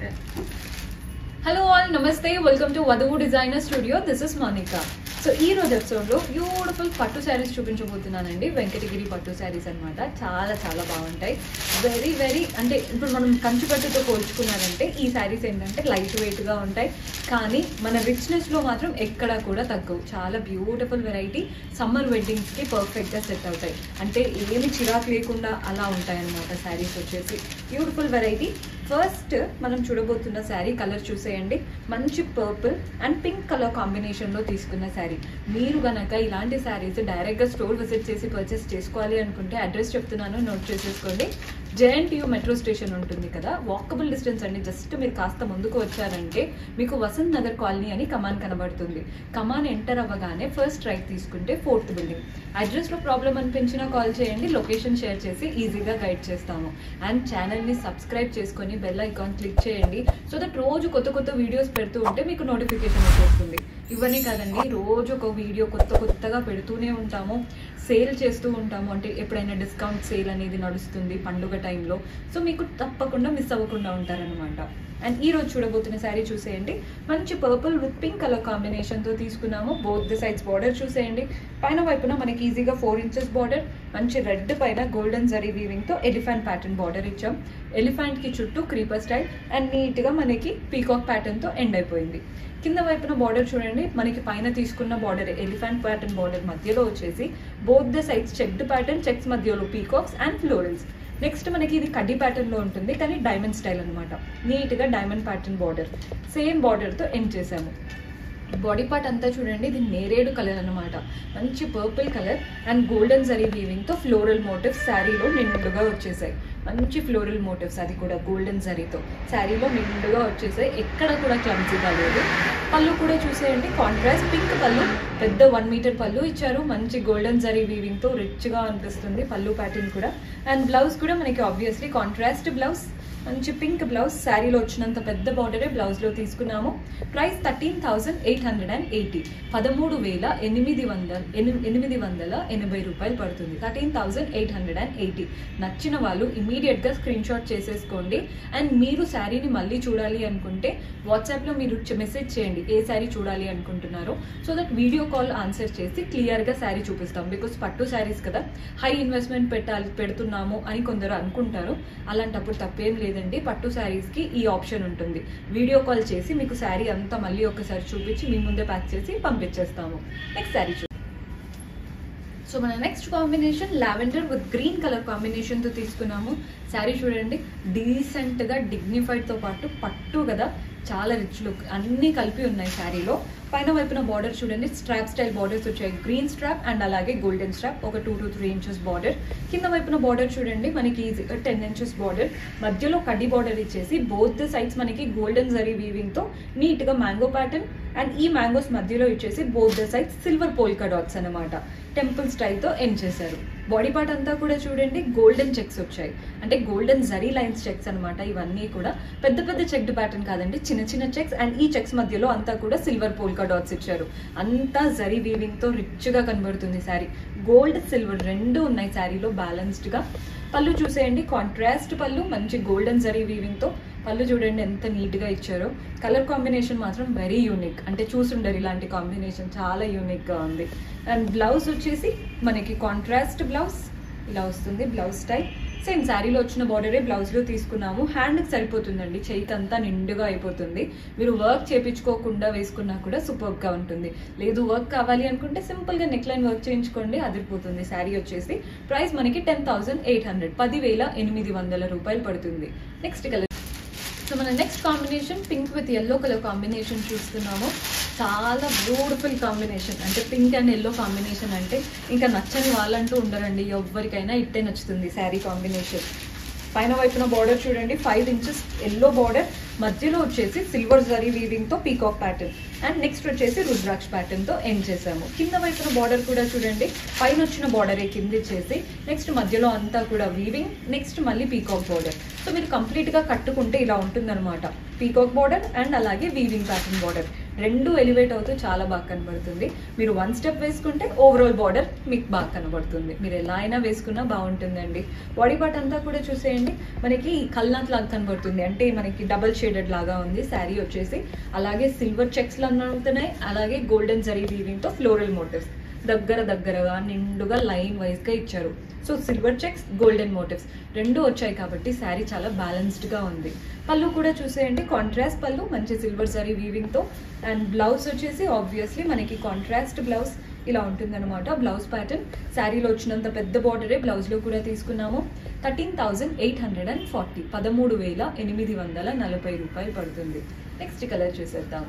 hello all నమస్తే welcome to Vadhuvu designer studio this is Monica so ఈ రోజు ఎపిసోడ్లో బ్యూటిఫుల్ పట్టు శారీస్ చూపించబోతున్నానండి వెంకటగిరి పట్టు శారీస్ అన్నమాట చాలా చాలా బాగుంటాయి వెరీ వెరీ అంటే ఇప్పుడు మనం కంచి పట్టుతో పోల్చుకున్నారంటే ఈ శారీస్ ఏంటంటే లైట్ వెయిట్గా ఉంటాయి కానీ మన రిచ్నెస్లో మాత్రం ఎక్కడా కూడా తగ్గవు చాలా బ్యూటిఫుల్ వెరైటీ సమ్మర్ వెడ్డింగ్స్కి పర్ఫెక్ట్గా సెట్ అవుతాయి అంటే ఏమి చిరాకు లేకుండా అలా ఉంటాయి అన్నమాట శారీస్ వచ్చేసి బ్యూటిఫుల్ వెరైటీ ఫస్ట్ మనం చూడబోతున్న శారీ కలర్ చూసేయండి మంచి పర్పుల్ అండ్ పింక్ కలర్ కాంబినేషన్లో తీసుకున్న శారీ మీరు గనక ఇలాంటి శారీస్ డైరెక్ట్గా స్టోర్ విజిట్ చేసి పర్చేస్ చేసుకోవాలి అనుకుంటే అడ్రస్ చెప్తున్నాను నోట్ చేసేసుకోండి జేఎన్టీయూ మెట్రో స్టేషన్ ఉంటుంది కదా వాకబుల్ డిస్టెన్స్ అండి జస్ట్ మీరు కాస్త ముందుకు వచ్చారంటే మీకు వసంత్ నగర్ కాలనీ అని కమాన్ కనబడుతుంది కమాన్ ఎంటర్ అవ్వగానే ఫస్ట్ రైట్ తీసుకుంటే ఫోర్త్ బిల్డింగ్ అడ్రస్లో ప్రాబ్లం అనిపించినా కాల్ చేయండి లొకేషన్ షేర్ చేసి ఈజీగా గైడ్ చేస్తాము అండ్ ఛానల్ని సబ్స్క్రైబ్ చేసుకొని బెల్ ఐకాన్ క్లిక్ చేయండి సో దట్ రోజు కొత్త కొత్త వీడియోస్ పెడుతూ ఉంటే మీకు నోటిఫికేషన్ వచ్చేస్తుంది ఇవన్నీ కాదండి రోజు ఒక వీడియో కొత్త కొత్తగా పెడుతూనే ఉంటాము సేల్ చేస్తూ ఉంటాము అంటే ఎప్పుడైనా డిస్కౌంట్ సేల్ అనేది నడుస్తుంది పండుగ టైంలో సో మీకు తప్పకుండా మిస్ అవ్వకుండా ఉంటారనమాట అండ్ ఈ రోజు చూడబోతున్న శారీ చూసేయండి మంచి పర్పుల్ విత్ పింక్ కలర్ కాంబినేషన్తో తీసుకున్నాము బోత్ ది సైడ్స్ బార్డర్ చూసేయండి పైన వైపున మనకి ఈజీగా ఫోర్ ఇంచెస్ బార్డర్ మంచి రెడ్ పైన గోల్డెన్ జరీ వీవింగ్తో ఎలిఫెంట్ ప్యాటర్న్ బార్డర్ ఇచ్చాం ఎలిఫెంట్కి చుట్టూ క్రీపర్ స్టైల్ అండ్ నీట్గా మనకి పీకాక్ ప్యాటర్న్తో ఎండ్ అయిపోయింది కింద వైపున బార్డర్ చూడండి మనకి పైన తీసుకున్న బార్డర్ ఎలిఫెంట్ ప్యాటర్న్ బార్డర్ మధ్యలో వచ్చేసి both the sides checked pattern checks మధ్యలో పీకాక్స్ అండ్ ఫ్లోరల్స్ నెక్స్ట్ మనకి ఇది కడ్డీ ప్యాటర్న్ లో ఉంటుంది కానీ డైమండ్ స్టైల్ అనమాట నీట్ గా diamond pattern border same border తో ఎండ్ చేసాము బాడీ పార్ట్ అంతా చూడండి ఇది నేరేడు కలర్ అనమాట మంచి purple colour and golden zari weaving తో ఫ్లోరల్ మోటివ్స్ శారీలో నిండుగా వచ్చేసాయి మంచి ఫ్లోరల్ మోటివ్స్ అది కూడా గోల్డెన్ జరీతో శారీలో నిండుగా వచ్చేసాయి ఎక్కడ కూడా క్లమ్సీగా లేదు పళ్ళు కూడా చూసేయండి కాంట్రాస్ట్ పింక్ పళ్ళు పెద్ద వన్ మీటర్ పళ్ళు ఇచ్చారు మంచి గోల్డెన్ జరీ వీవింగ్ తో రిచ్ గా అనిపిస్తుంది పళ్ళు ప్యాటర్న్ కూడా అండ్ బ్లౌజ్ కూడా మనకి ఆబ్వియస్లీ కాంట్రాస్ట్ బ్లౌజ్ మంచి పింక్ బ్లౌజ్ శారీలో వచ్చినంత పెద్ద బార్డరే బ్లౌజ్లో తీసుకున్నాము price thirteen thousand eight hundred and eighty పదమూడు వేల ఎనిమిది వందల ఎనిమిది వందల ఎనభై రూపాయలు పడుతుంది thirteen thousand eight hundred and eighty నచ్చిన వాళ్ళు ఇమీడియట్గా స్క్రీన్ షాట్ చేసేసుకోండి అండ్ మీరు శారీని మళ్ళీ చూడాలి అనుకుంటే వాట్సాప్లో మీరు మెసేజ్ చేయండి ఏ శారీ చూడాలి అనుకుంటున్నారో so that video call answer చేసి క్లియర్గా శారీ చూపిస్తాం బికాస్ పట్టు శారీస్ కదా హై ఇన్వెస్ట్మెంట్ పెట్టాలి పెడుతున్నాము అని కొందరు అనుకుంటారు అలాంటప్పుడు తప్పేం లేదండి పట్టు శారీస్కి ఈ ఆప్షన్ ఉంటుంది వీడియో కాల్ చేసి మీకు శారీ అంతా మళ్ళీ ఒకసారి చూపించి మీ ముందే ప్యాక్ చేసి పంపించేస్తాము నెక్స్ట్ శారీ చూ సో మన next combination lavender with green colour కాంబినేషన్తో తీసుకున్నాము శారీ చూడండి డీసెంట్గా డిగ్నిఫైడ్తో పాటు పట్టు కదా చాలా రిచ్ లుక్ అన్నీ కలిపి ఉన్నాయి శారీలో పైన వైపున బార్డర్ చూడండి స్ట్రాప్ స్టైల్ బార్డర్స్ వచ్చాయి గ్రీన్ స్ట్రాప్ అండ్ అలాగే గోల్డెన్ స్ట్రాప్ ఒక two to three inches border కింద వైపున బార్డర్ చూడండి మనకి ఈజీగా టెన్ ఇంచెస్ బార్డర్ మధ్యలో కడ్డీ బార్డర్ ఇచ్చేసి బోత్ ద సైడ్స్ మనకి గోల్డెన్ జరీ వీవింగ్తో నీట్గా మ్యాంగో ప్యాటర్న్ అండ్ ఈ మ్యాంగోస్ మధ్యలో ఇచ్చేసి both the sides silver polka dots అనమాట టెంపుల్ స్టైల్తో ఎండ్ చేశారు బాడీ పార్ట్ అంతా కూడా చూడండి గోల్డెన్ చెక్స్ వచ్చాయి అంటే గోల్డెన్ జరీ లైన్స్ చెక్స్ అనమాట ఇవన్నీ కూడా పెద్ద పెద్ద చెక్డ్ ప్యాటర్న్ కాదండి చిన్న చిన్న చెక్స్ అండ్ ఈ చెక్స్ మధ్యలో అంతా కూడా సిల్వర్ పోల్కా డాట్స్ ఇచ్చారు అంతా జరీ వీవింగ్తో రిచ్గా కనబడుతుంది శారీ గోల్డ్ సిల్వర్ రెండు ఉన్నాయి శారీలో బ్యాలెన్స్డ్గా పళ్ళు చూసేయండి కాంట్రాస్ట్ పళ్ళు మంచి గోల్డెన్ జరీ వీవింగ్తో పళ్ళు చూడండి ఎంత నీట్గా ఇచ్చారో కలర్ కాంబినేషన్ మాత్రం వెరీ యూనిక్ అంటే చూసుండరు ఇలాంటి కాంబినేషన్ చాలా యూనిక్గా ఉంది అండ్ బ్లౌజ్ వచ్చేసి మనకి కాంట్రాస్ట్ బ్లౌజ్ ఇలా వస్తుంది బ్లౌజ్ స్టైల్ సేమ్ శారీలో వచ్చిన బార్డరే బ్లౌజ్లో తీసుకున్నాము హ్యాండ్కి సరిపోతుందండి చేయికి అంతా నిండుగా అయిపోతుంది మీరు వర్క్ చేయించుకోకుండా వేసుకున్నా కూడా సూపర్గా ఉంటుంది లేదు వర్క్ కావాలి అనుకుంటే సింపుల్గా నెక్ లైన్ వర్క్ చేయించుకోండి అదిరిపోతుంది శారీ వచ్చేసి ప్రైస్ మనకి టెన్ థౌసండ్ ఎయిట్ హండ్రెడ్ పదివేల ఎనిమిది వందల రూపాయలు పడుతుంది నెక్స్ట్ కలర్ సో మన next combination pink with yellow colour combination చూస్తున్నాము చాలా బ్యూటిఫుల్ కాంబినేషన్ అంటే పింక్ అండ్ ఎల్లో కాంబినేషన్ అంటే ఇంకా నచ్చని వాళ్ళంటూ ఉండరండి ఎవరికైనా ఇట్టే నచ్చుతుంది శారీ కాంబినేషన్ పైన వైపున బార్డర్ చూడండి ఫైవ్ ఇంచెస్ ఎల్లో బార్డర్ మధ్యలో వచ్చేసి సిల్వర్ జరీ వీవింగ్ తో పీకాక్ ప్యాటర్న్ అండ్ నెక్స్ట్ వచ్చేసి రుద్రాక్ష ప్యాటర్న్ తో ఎండ్ చేసాము కింద వైపున బార్డర్ కూడా చూడండి పైన వచ్చిన బార్డర్ కింద ఇచ్చేసి నెక్స్ట్ మధ్యలో అంతా కూడా వీవింగ్ నెక్స్ట్ మళ్ళీ పీకాక్ బార్డర్ సో మీరు కంప్లీట్ గా కట్టుకుంటే ఇలా ఉంటుందన్నమాట పీకాక్ బార్డర్ అండ్ అలాగే వీవింగ్ ప్యాటర్న్ బార్డర్ రెండు ఎలివేట్ అవుతూ చాలా బాగా కనబడుతుంది మీరు వన్ స్టెప్ వేసుకుంటే ఓవరాల్ బార్డర్ మీకు బాగా కనబడుతుంది మీరు ఎలా అయినా వేసుకున్నా బాగుంటుందండి బాడీ పార్ట్ అంతా కూడా చూసేయండి మనకి కల్నాథ్ లాగా కనబడుతుంది అంటే మనకి డబల్ షేడెడ్ లాగా ఉంది శారీ వచ్చేసి అలాగే సిల్వర్ చెక్స్ లాగా అవుతున్నాయి అలాగే గోల్డెన్ జరీ వీవింగ్ తో ఫ్లోరల్ మోటివ్స్ దగ్గర దగ్గరగా నిండుగా లైన్ వైజ్ గా ఇచ్చారు so silver checks golden motifs రెండు వచ్చాయి కాబట్టి శారీ చాలా బ్యాలెన్స్డ్ గా ఉంది పళ్ళు కూడా చూసేయండి కాంట్రాస్ట్ పళ్ళు మంచి సిల్వర్ జరీ వీవింగ్ తో అండ్ బ్లౌజ్ వచ్చేసి ఆబ్వియస్లీ మనకి కాంట్రాస్ట్ బ్లౌజ్ ఇలా ఉంటుందన్నమాట బ్లౌజ్ ప్యాటర్న్ శారీలో వచ్చినంత పెద్ద బార్డరే బ్లౌజ్లో కూడా తీసుకున్నాము thirteen thousand eight hundred and forty పదమూడు వేల ఎనిమిది వందల నలభై రూపాయలు పడుతుంది నెక్స్ట్ కలర్ చూసేద్దాం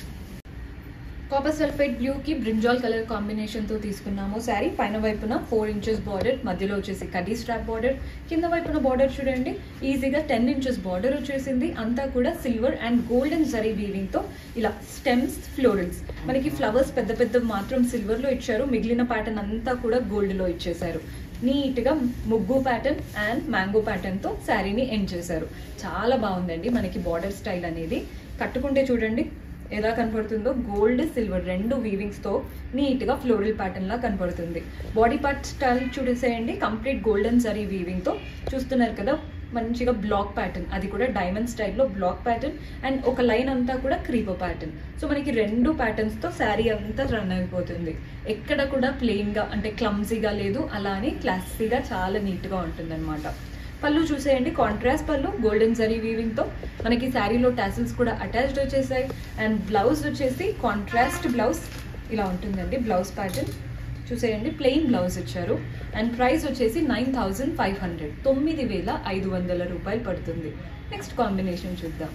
కాపర్ సల్ఫేట్ బ్లూ కి బ్రింజాల్ కలర్ కాంబినేషన్ తో తీసుకున్నాము శారీ పైన వైపున ఫోర్ ఇంచెస్ బార్డర్ మధ్యలో వచ్చేసి కడీ స్ట్రాప్ బార్డర్ కింద వైపున బార్డర్ చూడండి ఈజీగా టెన్ ఇంచెస్ బార్డర్ వచ్చేసింది అంతా కూడా silver and golden zari weaving తో ఇలా స్టెమ్స్ ఫ్లోరల్స్ మనకి ఫ్లవర్స్ పెద్ద పెద్ద మాత్రం సిల్వర్ లో ఇచ్చారు మిగిలిన ప్యాటర్న్ అంతా కూడా గోల్డ్ లో ఇచ్చేసారు నీట్ గా ముగ్గు ప్యాటర్న్ అండ్ మ్యాంగో ప్యాటర్న్ తో శారీని ఎండ్ చేశారు చాలా బాగుందండి మనకి బార్డర్ స్టైల్ అనేది కట్టుకుంటే చూడండి ఎలా కనపడుతుందో గోల్డ్ సిల్వర్ రెండు వీవింగ్స్ తో నీట్ గా ఫ్లోరల్ ప్యాటర్న్ లా కనపడుతుంది బాడీ పార్ట్ స్టైల్ చూసేయండి కంప్లీట్ గోల్డెన్ జరీ వీవింగ్ తో చూస్తున్నారు కదా మంచిగా బ్లాక్ ప్యాటర్న్ అది కూడా డైమండ్ స్టైల్లో బ్లాక్ ప్యాటర్న్ అండ్ ఒక లైన్ అంతా కూడా క్రీపర్ ప్యాటర్న్ సో మనకి రెండు ప్యాటర్న్స్ తో శారీ అంతా రన్ అయిపోతుంది ఎక్కడ కూడా ప్లెయిన్ గా అంటే క్లమ్జీగా లేదు అలా అని క్లాసీగా చాలా నీట్ గా ఉంటుంది పళ్ళు చూసేయండి కాంట్రాస్ట్ పళ్ళు గోల్డెన్ జరీ వీవింగ్ తో మనకి శారీలో టాసిల్స్ కూడా అటాచ్డ్ వచ్చేసాయి అండ్ బ్లౌజ్ వచ్చేసి కాంట్రాస్ట్ బ్లౌజ్ ఇలా ఉంటుందండి బ్లౌజ్ ప్యాటర్న్ చూసేయండి ప్లెయిన్ బ్లౌజ్ ఇచ్చారు అండ్ ప్రైస్ వచ్చేసి నైన్ థౌజండ్ ఫైవ్ హండ్రెడ్ తొమ్మిది వేల ఐదు వందల రూపాయలు పడుతుంది నెక్స్ట్ కాంబినేషన్ చూద్దాం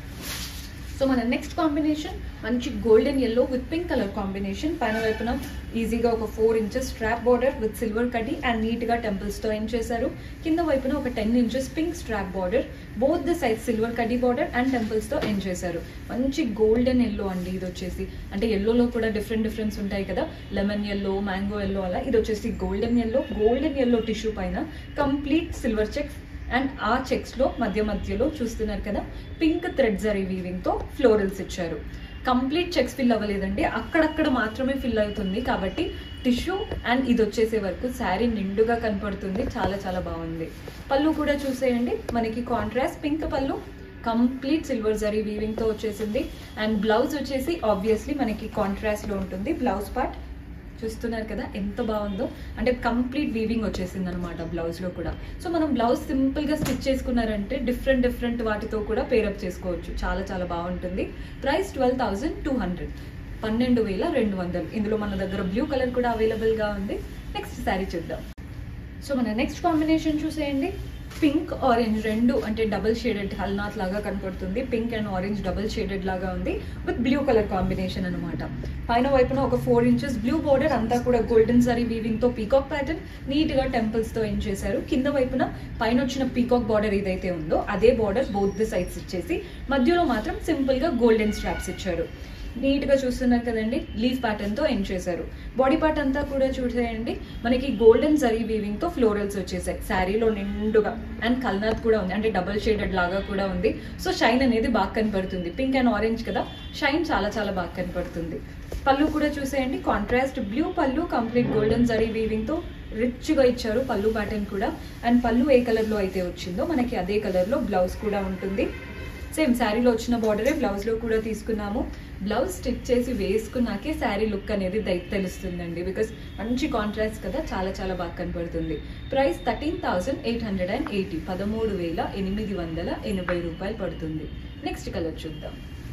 సో మన నెక్స్ట్ కాంబినేషన్ మంచి golden yellow with pink colour combination పైన వైపున ఈజీగా ఒక four inches strap border with silver కడ్డీ అండ్ నీట్ గా టెంపుల్స్ తో ఏం చేశారు కింద వైపున ఒక ten inches pink strap border both the side silver కడ్డీ బార్డర్ అండ్ టెంపుల్స్ తో ఏం చేశారు మంచి గోల్డెన్ ఎల్లో అండి ఇది వచ్చేసి అంటే ఎల్లోలో కూడా డిఫరెంట్ డిఫరెన్స్ ఉంటాయి కదా లెమన్ ఎల్లో మ్యాంగో ఎల్లో అలా ఇది వచ్చేసి golden yellow golden yellow tissue పైన కంప్లీట్ సిల్వర్ చెక్స్ అండ్ ఆ చెక్స్ లో మధ్య మధ్యలో చూస్తున్నారు కదా పింక్ థ్రెడ్ జరీ వీవింగ్ తో ఫ్లోరల్స్ ఇచ్చారు కంప్లీట్ చెక్స్ ఫిల్ అవ్వలేదండి అక్కడక్కడ మాత్రమే ఫిల్ అవుతుంది కాబట్టి టిష్యూ అండ్ ఇది వచ్చేసే వరకు శారీ నిండుగా కనపడుతుంది చాలా చాలా బాగుంది పళ్ళు కూడా చూసేయండి మనకి కాంట్రాస్ట్ పింక్ పళ్ళు కంప్లీట్ సిల్వర్ జరీ వీవింగ్ తో వచ్చేసింది అండ్ బ్లౌజ్ వచ్చేసి ఆబ్వియస్లీ మనకి కాంట్రాస్ట్ లో ఉంటుంది బ్లౌజ్ పార్ట్ చూస్తున్నారు కదా ఎంత బాగుందో అంటే కంప్లీట్ వీవింగ్ వచ్చేసింది అనమాట బ్లౌజ్ లో కూడా సో మనం బ్లౌజ్ సింపుల్ గా స్టిచ్ చేసుకున్నారంటే డిఫరెంట్ డిఫరెంట్ వాటితో కూడా పేరప్ చేసుకోవచ్చు చాలా చాలా బాగుంటుంది price twelve thousand two hundred పన్నెండు వేల రెండు వందలు ఇందులో మన దగ్గర బ్లూ కలర్ కూడా అవైలబుల్ గా ఉంది నెక్స్ట్ శారీ చూద్దాం సో మన నెక్స్ట్ కాంబినేషన్ చూసేయండి పింక్ ఆరెంజ్ రెండు అంటే డబుల్ షేడెడ్ హల్నాథ్ లాగా కనపడుతుంది pink and orange double shaded లాగా ఉంది విత్ బ్లూ కలర్ కాంబినేషన్ అనమాట పైన వైపున ఒక ఫోర్ ఇంచెస్ బ్లూ బార్డర్ అంతా కూడా గోల్డెన్ సారీ వీవింగ్ తో పీకాక్ ప్యాటర్న్ నీట్ గా టెంపుల్స్ తో ఏం చేశారు కింద వైపున పైన వచ్చిన పీకాక్ బార్డర్ ఏదైతే ఉందో అదే బార్డర్ బోత్ ది సైడ్స్ ఇచ్చేసి మధ్యలో మాత్రం సింపుల్ గా గోల్డెన్ స్ట్రాప్స్ ఇచ్చారు నీట్ గా చూస్తున్నారు కదండి లీఫ్ ప్యాటర్న్ తో ఎండ్ చేశారు బాడీ పార్ట్ అంతా కూడా చూసేయండి మనకి గోల్డెన్ జరీ వీవింగ్ తో ఫ్లోరల్స్ వచ్చేసాయి శారీలో నిండుగా అండ్ కల్నాథ్ కూడా ఉంది అంటే డబుల్ షేడెడ్ లాగా కూడా ఉంది సో షైన్ అనేది బాగా కనపడుతుంది పింక్ అండ్ ఆరెంజ్ కదా షైన్ చాలా చాలా బాగా కనపడుతుంది పళ్ళు కూడా చూసేయండి కాంట్రాస్ట్ బ్లూ పళ్ళు కంప్లీట్ గోల్డెన్ జరీ వీవింగ్ తో రిచ్ గా ఇచ్చారు పళ్ళు ప్యాటర్న్ కూడా అండ్ పళ్ళు ఏ కలర్ లో అయితే వచ్చిందో మనకి అదే కలర్ లో బ్లౌజ్ కూడా ఉంటుంది సేమ్ శారీలో వచ్చిన బార్డరే బ్లౌజ్ లో కూడా తీసుకున్నాము బ్లౌజ్ స్టిచ్ చేసి వేసుకున్నాకే శారీ లుక్ అనేది దై తెలుస్తుందండి బికాస్ మంచి కాంట్రాస్ట్ కదా చాలా చాలా బాగా కనపడుతుంది price thirteen thousand eight hundred and eighty పదమూడు వేల ఎనిమిది వందల ఎనభై రూపాయలు పడుతుంది నెక్స్ట్ కలర్ చూద్దాం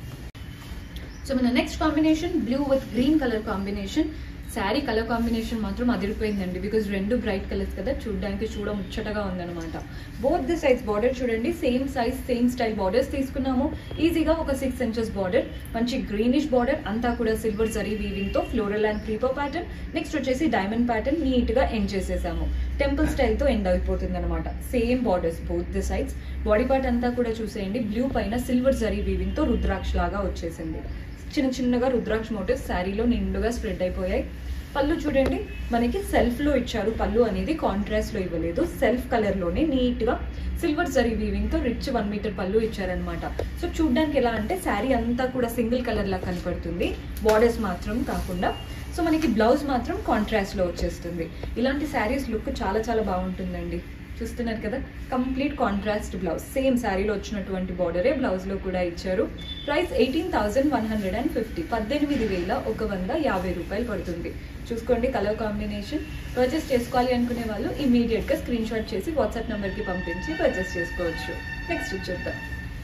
సో మన next combination blue with green colour combination sari colour combination మాత్రం అదిరిపోయిందండి బికాజ్ రెండు బ్రైట్ కలర్స్ కదా చూడడానికి చూడ ముచ్చటగా ఉందన్నమాట బోత్ ది సైజ్ బార్డర్ చూడండి same size same style borders తీసుకున్నాము ఈజీగా ఒక సిక్స్ ఇంచెస్ బార్డర్ మంచి గ్రీనిష్ బార్డర్ అంతా కూడా సిల్వర్ జరీ వీవింగ్ తో floral and creeper pattern next వచ్చేసి డైమండ్ ప్యాటర్న్ నీట్ గా ఎండ్ చేసేసాము టెంపుల్ స్టైల్ తో ఎండ్ అయిపోతుంది అనమాట same borders both the sides body part అంతా కూడా చూసేయండి బ్లూ పైన సిల్వర్ జరీ వీవింగ్ తో రుద్రాక్ష లాగా వచ్చేసింది చిన్న చిన్నగా రుద్రాక్ష మోటివ్స్ శారీలో నిండుగా స్ప్రెడ్ అయిపోయాయి పళ్ళు చూడండి మనకి సెల్ఫ్ లో ఇచ్చారు పళ్ళు అనేది కాంట్రాస్ట్ లో ఇవ్వలేదు సెల్ఫ్ కలర్ లోనే నీట్ గా సిల్వర్ జరీ వీవింగ్ తో రిచ్ వన్ మీటర్ పళ్ళు ఇచ్చారనమాట సో చూడ్డానికి ఎలా అంటే శారీ అంతా కూడా సింగిల్ కలర్ లా కనపడుతుంది బార్డర్స్ మాత్రం కాకుండా సో మనకి బ్లౌజ్ మాత్రం కాంట్రాస్ట్ లో వచ్చేస్తుంది ఇలాంటి శారీస్ లుక్ చాలా చాలా బాగుంటుందండి చూస్తున్నారు కదా కంప్లీట్ కాంట్రాస్ట్ బ్లౌజ్ సేమ్ శారీలో వచ్చినటువంటి బార్డరే బ్లౌజ్ లో కూడా ఇచ్చారు price eighteen thousand one hundred and fifty పద్దెనిమిది వేల ఒక వంద యాభై రూపాయలు పడుతుంది చూసుకోండి కలర్ కాంబినేషన్ పర్చేస్ చేసుకోవాలి అనుకునే వాళ్ళు ఇమీడియట్ గా స్క్రీన్ షాట్ చేసి వాట్సాప్ నెంబర్ కి పంపించి పర్చేస్ చేసుకోవచ్చు నెక్స్ట్ చూద్దాం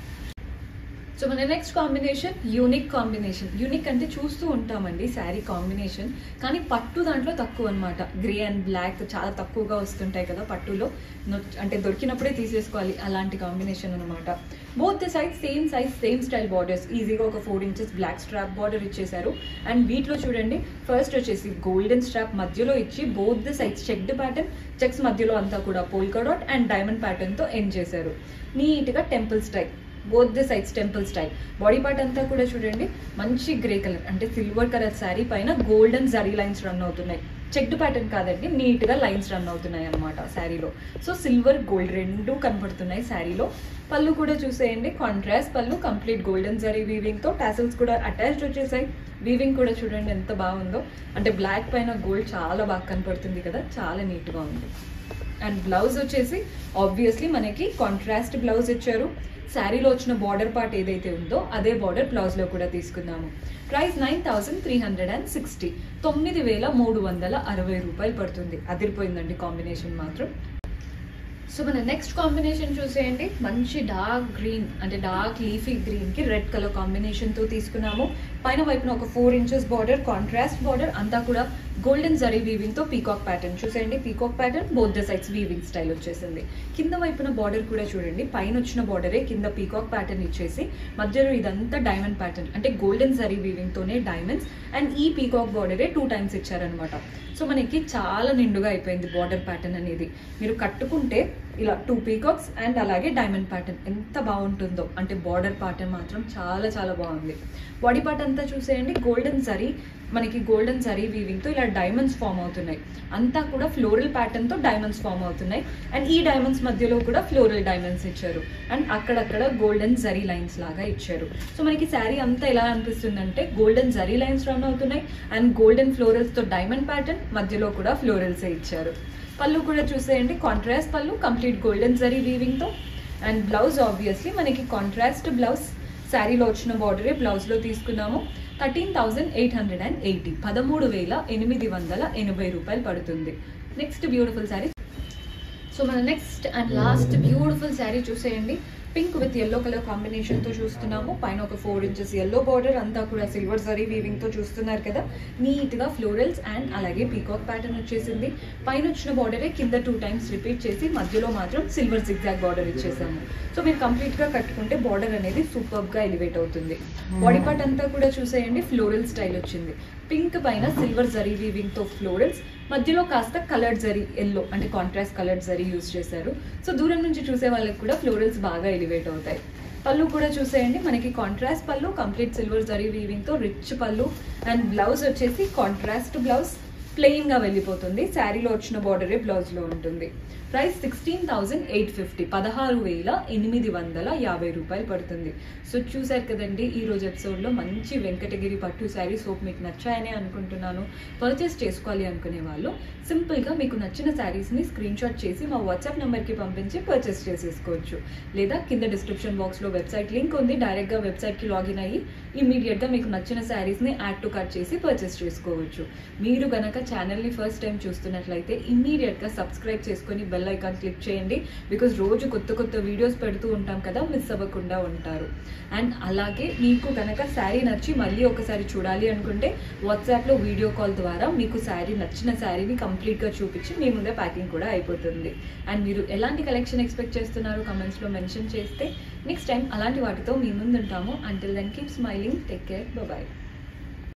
సో మన next combination unique combination unique అంటే చూస్తూ ఉంటామండి శారీ కాంబినేషన్ కానీ పట్టు దాంట్లో తక్కువ అనమాట గ్రే అండ్ బ్లాక్ చాలా తక్కువగా వస్తుంటాయి కదా పట్టులో నొ- అంటే దొరికినప్పుడే తీసేసుకోవాలి అలాంటి కాంబినేషన్ అనమాట both the size same size same style borders ఈజీగా ఒక four inches black strap border ఇచ్చేసారు అండ్ వీటిలో చూడండి ఫస్ట్ వచ్చేసి గోల్డెన్ స్ట్రాప్ మధ్యలో ఇచ్చి both the size checked pattern checks మధ్యలో అంతా కూడా polka dot and diamond pattern తో ఎండ్ చేశారు నీట్గా temple style both the sides temple style body part అంతా కూడా చూడండి మంచి గ్రే కలర్ అంటే సిల్వర్ కలర్ శారీ పైన గోల్డెన్ జరీ లైన్స్ రన్ అవుతున్నాయి చెక్డ్ ప్యాటర్న్ కాదండి నీట్ గా లైన్స్ రన్ అవుతున్నాయి అనమాట శారీలో సో సిల్వర్ గోల్డ్ రెండు కనపడుతున్నాయి శారీలో పళ్ళు కూడా చూసేయండి కాంట్రాస్ట్ పళ్ళు కంప్లీట్ గోల్డెన్ జరీ వీవింగ్ తో టాసిల్స్ కూడా అటాచ్డ్ వచ్చేసాయి వీవింగ్ కూడా చూడండి ఎంత బాగుందో అంటే బ్లాక్ పైన గోల్డ్ చాలా బాగా కనపడుతుంది కదా చాలా నీట్ గా ఉంది అండ్ బ్లౌజ్ వచ్చేసి ఆబ్వియస్లీ మనకి కాంట్రాస్ట్ బ్లౌజ్ ఇచ్చారు శారీలో వచ్చిన బార్డర్ పార్ట్ ఏదైతే ఉందో అదే బార్డర్ బ్లౌజ్ లో కూడా తీసుకున్నాము price nine thousand three hundred and sixty తొమ్మిది వేల మూడు వందల అరవై రూపాయలు పడుతుంది అదిరిపోయిందండి కాంబినేషన్ మాత్రం సో మన నెక్స్ట్ కాంబినేషన్ చూసేయండి మంచి డార్క్ గ్రీన్ అంటే డార్క్ లీఫీ గ్రీన్ కి రెడ్ కలర్ కాంబినేషన్ తో తీసుకున్నాము పైన వైపున ఒక four inches border contrast border అంతా కూడా గోల్డెన్ జరీ వీవింగ్ తో పీకాక్ ప్యాటర్న్ చూసేయండి peacock pattern both the sides weaving style వచ్చేసింది కింద వైపున బార్డర్ కూడా చూడండి పైన వచ్చిన బార్డరే కింద పీకాక్ ప్యాటర్న్ ఇచ్చేసి మధ్యలో ఇదంతా డైమండ్ ప్యాటర్న్ అంటే గోల్డెన్ జరీ వీవింగ్ తోనే డైమండ్స్ అండ్ ఈ పీకాక్ బార్డరే టూ టైమ్స్ ఇచ్చారనమాట సో మనకి చాలా నిండుగా అయిపోయింది బార్డర్ ప్యాటర్న్ అనేది మీరు కట్టుకుంటే ఇలా టూ పీకాక్స్ అండ్ అలాగే డైమండ్ ప్యాటర్న్ ఎంత బాగుంటుందో అంటే బార్డర్ ప్యాటర్న్ మాత్రం చాలా చాలా బాగుంది బాడీ పార్ట్ అంతా చూసేయండి గోల్డెన్ జరీ మనకి గోల్డెన్ జరీ వీవింగ్ తో ఇలా డైమండ్స్ ఫామ్ అవుతున్నాయి అంతా కూడా ఫ్లోరల్ ప్యాటర్న్ తో డైమండ్స్ ఫామ్ అవుతున్నాయి అండ్ ఈ డైమండ్స్ మధ్యలో కూడా ఫ్లోరల్ డైమండ్స్ ఇచ్చారు అండ్ అక్కడక్కడ గోల్డెన్ జరీ లైన్స్ లాగా ఇచ్చారు సో మనకి శారీ అంతా ఎలా అనిపిస్తుందంటే గోల్డెన్ జరీ లైన్స్ రన్ అవుతున్నాయి అండ్ గోల్డెన్ ఫ్లోరల్స్ తో డైమండ్ ప్యాటర్న్ మధ్యలో కూడా ఫ్లోరల్స్ ఇచ్చారు పళ్ళు కూడా చూసేయండి కాంట్రాస్ట్ పళ్ళు కంప్లీట్ గోల్డెన్ జరీ వీవింగ్ తో అండ్ బ్లౌజ్ ఆబ్వియస్లీ మనకి కాంట్రాస్ట్ బ్లౌజ్ శారీలో వచ్చిన బార్డరే బ్లౌజ్ లో తీసుకున్నాము thirteen thousand eight hundred and eighty పదమూడు వేల ఎనిమిది వందల ఎనభై రూపాయలు పడుతుంది నెక్స్ట్ బ్యూటిఫుల్ శారీ సో మన next and last beautiful sari చూసేయండి pink with yellow colour combination తో చూస్తున్నాము పైన ఒక ఫోర్ ఇంచెస్ ఎల్లో బార్డర్ అంతా కూడా సిల్వర్ జరీ వీవింగ్ తో చూస్తున్నారు కదా నీట్ గా ఫ్లోరల్స్ అండ్ అలాగే పీకాక్ ప్యాటర్న్ వచ్చేసింది పైన వచ్చిన బార్డరే కింద టూ టైమ్స్ రిపీట్ చేసి మధ్యలో మాత్రం సిల్వర్ జిగ్జాగ్ బార్డర్ ఇచ్చేసాము సో మీరు కంప్లీట్ గా కట్టుకుంటే బార్డర్ అనేది సూపర్ గా ఎలివేట్ అవుతుంది బాడీ పార్ట్ అంతా కూడా చూసేయండి ఫ్లోరల్ స్టైల్ వచ్చింది పింక్ పైన సిల్వర్ జరీ వీవింగ్ తో ఫ్లోరల్స్ మధ్యలో కాస్త కలర్డ్ జరీ ఎల్లో అంటే కాంట్రాస్ట్ కలర్డ్ జరీ యూస్ చేశారు సో దూరం నుంచి చూసే వాళ్ళకి కూడా ఫ్లోరల్స్ బాగా ఎలివేట్ అవుతాయి పళ్ళు కూడా చూసేయండి మనకి కాంట్రాస్ట్ పళ్ళు కంప్లీట్ సిల్వర్ జరీ వీవింగ్ తో రిచ్ పళ్ళు అండ్ బ్లౌజ్ వచ్చేసి కాంట్రాస్ట్ బ్లౌజ్ ప్లెయిన్ గా వెళ్ళిపోతుంది శారీలో వచ్చిన బార్డరే బ్లౌజ్ లో ఉంటుంది price sixteen thousand eight fifty పదహారు వేల ఎనిమిది వందల యాభై రూపాయలు పడుతుంది సో చూసారు కదండి ఈ రోజు ఎపిసోడ్ లో మంచి వెంకటగిరి పట్టు శారీస్ హోప్ మీకు నచ్చాయని అనుకుంటున్నాను పర్చేస్ చేసుకోవాలి అనుకునే వాళ్ళు సింపుల్ గా మీకు నచ్చిన శారీస్ ని స్క్రీన్ షాట్ చేసి మా వాట్సాప్ నెంబర్ కి పంపించి పర్చేస్ చేసేసుకోవచ్చు లేదా కింద డిస్క్రిప్షన్ బాక్స్ లో వెబ్సైట్ లింక్ ఉంది డైరెక్ట్ గా వెబ్సైట్ కి లాగిన్ అయ్యి ఇమీడియట్ గా మీకు నచ్చిన శారీస్ ని యాడ్ టు కార్ట్ చేసి పర్చేస్ చేసుకోవచ్చు మీరు గనక ఛానల్ ని ఫస్ట్ టైం చూస్తున్నట్లయితే ఇమీడియట్ గా సబ్స్క్రైబ్ చేసుకొని బెల్ ఐకాన్ క్లిక్ చేయండి బికాజ్ రోజు కొత్త కొత్త వీడియోస్ పెడుతూ ఉంటాం కదా మిస్ అవ్వకుండా ఉంటారు అండ్ అలాగే మీకు కనుక శారీ నచ్చి మళ్ళీ ఒకసారి చూడాలి అనుకుంటే వాట్సాప్లో వీడియో కాల్ ద్వారా మీకు శారీ నచ్చిన శారీని కంప్లీట్గా చూపించి మీ ముందే ప్యాకింగ్ కూడా అయిపోతుంది అండ్ మీరు ఎలాంటి కలెక్షన్ ఎక్స్పెక్ట్ చేస్తున్నారో కమెంట్స్లో మెన్షన్ చేస్తే నెక్స్ట్ టైం అలాంటి వాటితో మీ ముందు ఉంటాము until then keep smiling take care bye